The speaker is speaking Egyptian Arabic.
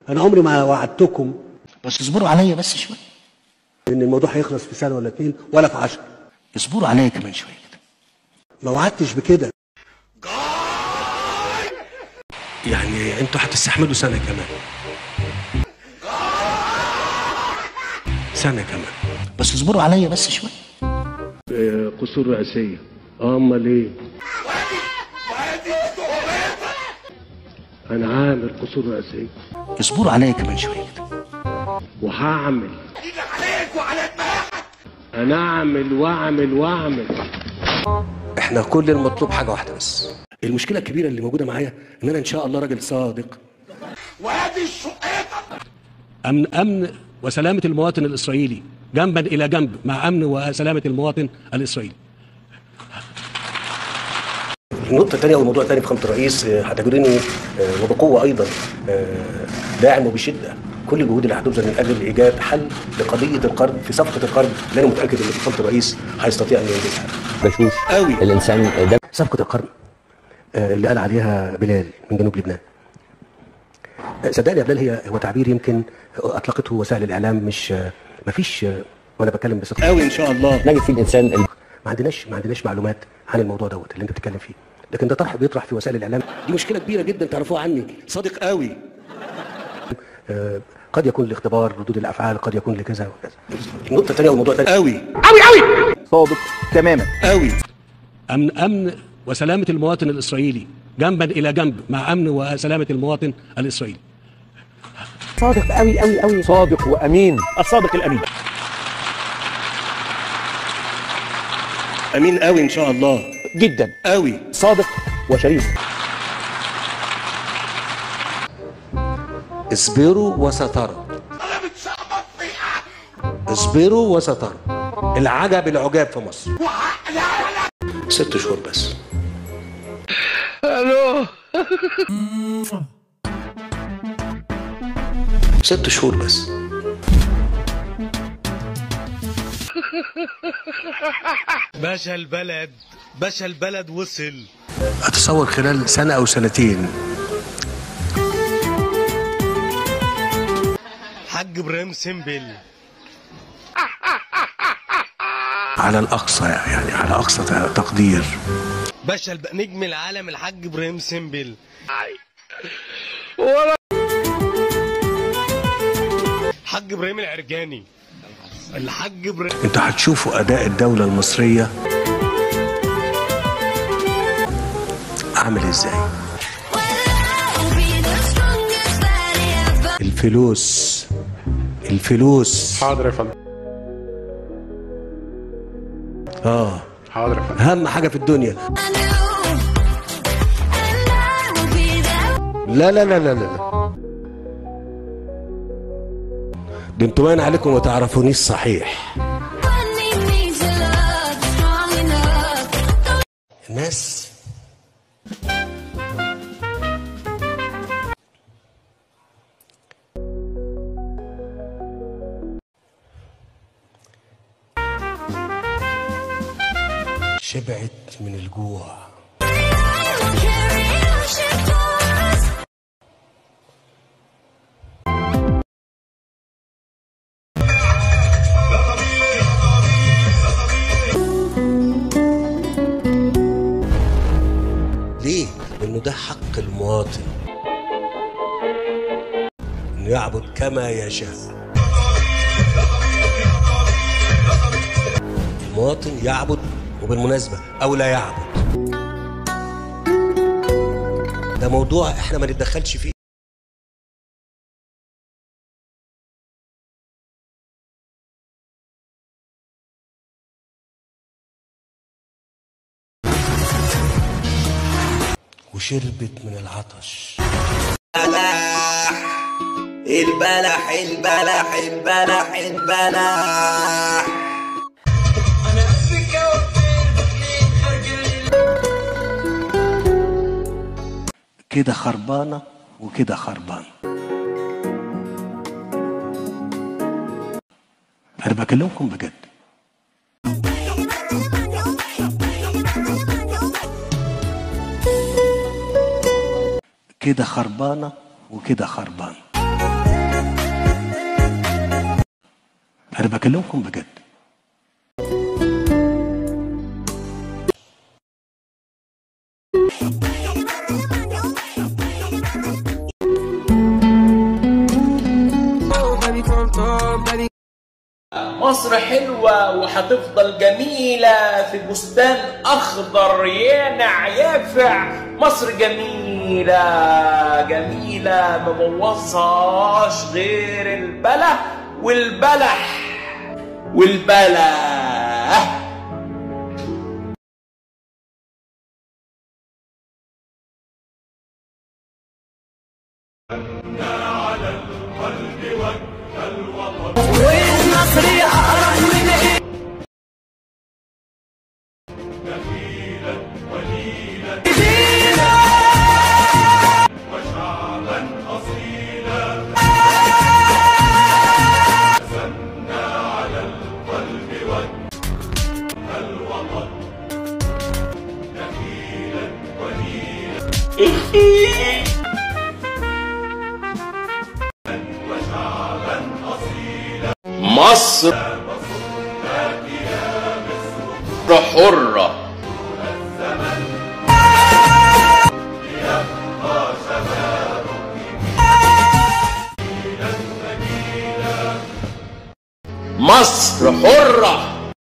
انا عمري ما وعدتكم بس اصبروا عليا بس شويه ان الموضوع هيخلص في سنه ولا اتنين ولا في عشرة اصبروا عليا كمان شويه كده ما وعدتش بكده يعني انتوا هتستحملوا سنه كمان سنه كمان بس اصبروا عليا بس شويه قصور رئاسيه اه امال ايه انا عامل قصور رئاسيه اصبروا عليا كمان شويه كده وهعمل انا اعمل واعمل واعمل احنا كل المطلوب حاجه واحده بس المشكله الكبيره اللي موجوده معايا ان انا ان شاء الله راجل صادق وادي الشقيقه امن امن وسلامه المواطن الاسرائيلي جنبا الى جنب مع امن وسلامه المواطن الاسرائيلي النقطة الثانية أو الموضوع الثاني فخامة الرئيس آه، هتجرني آه، وبقوة أيضا آه، داعم وبشدة كل الجهود اللي هتبذل من أجل إيجاد حل لقضية القرن في صفقة القرن اللي أنا متأكد إن فخامة الرئيس هيستطيع أن ينجزها. بشوف قوي الانسان ده صفقة القرن آه، اللي قال عليها بلال من جنوب لبنان آه، صدقني يا بلال هي هو تعبير يمكن أطلقته وسائل الإعلام مش آه، مفيش آه، وأنا بتكلم بصدق قوي إن شاء الله نجد فيه الانسان ال- ما عندناش ما عندناش معلومات عن الموضوع دوت اللي انت بتتكلم فيه لكن ده طرح بيطرح في وسائل الاعلام دي مشكله كبيره جدا تعرفوها عني صادق قوي آه قد يكون لاختبار ردود الافعال قد يكون لكذا وكذا النقطه الثانيه والموضوع الثاني قوي صادق تماما قوي امن امن وسلامه المواطن الاسرائيلي جنبا الى جنب مع امن وسلامه المواطن الاسرائيلي صادق قوي قوي قوي صادق وامين الصادق الامين امين قوي ان شاء الله جدا قوي صادق وشريف اصبروا وسترى اصبروا وسترى العجب العجاب في مصر ست شهور بس الو ست شهور بس باشا البلد باشا البلد وصل اتصور خلال سنة او سنتين حاج ابراهيم سمبل على الاقصى يعني على اقصى تقدير باشا الب... نجم العالم الحاج ابراهيم سمبل حاج ابراهيم العرجاني الحاج ابراهيم انتوا هتشوفوا اداء الدولة المصرية عامل ازاي الفلوس الفلوس حاضر يا فندم اه حاضر يا فندم اهم حاجة في الدنيا لا لا لا لا لا ده انتوا باين عليكم ما تعرفونيش صحيح الناس شبعت من الجوع ليه؟ لأنه ده حق المواطن إنه يعبد كما يشاء المواطن يعبد وبالمناسبة أو لا يعبد ده موضوع احنا ما نتدخلش فيه وشربت من العطش البلح البلح البلح البلح كده خربانة وكده خربان أنا بكلمكم بجد كده خربانة وكده خربان انا بكلمكم بجد مصر حلوة وهتفضل جميلة في بستان أخضر يانع يافع مصر جميلة جميلة مبوظهاش غير البلح والبلح والبلح مصر حرة مصر حرة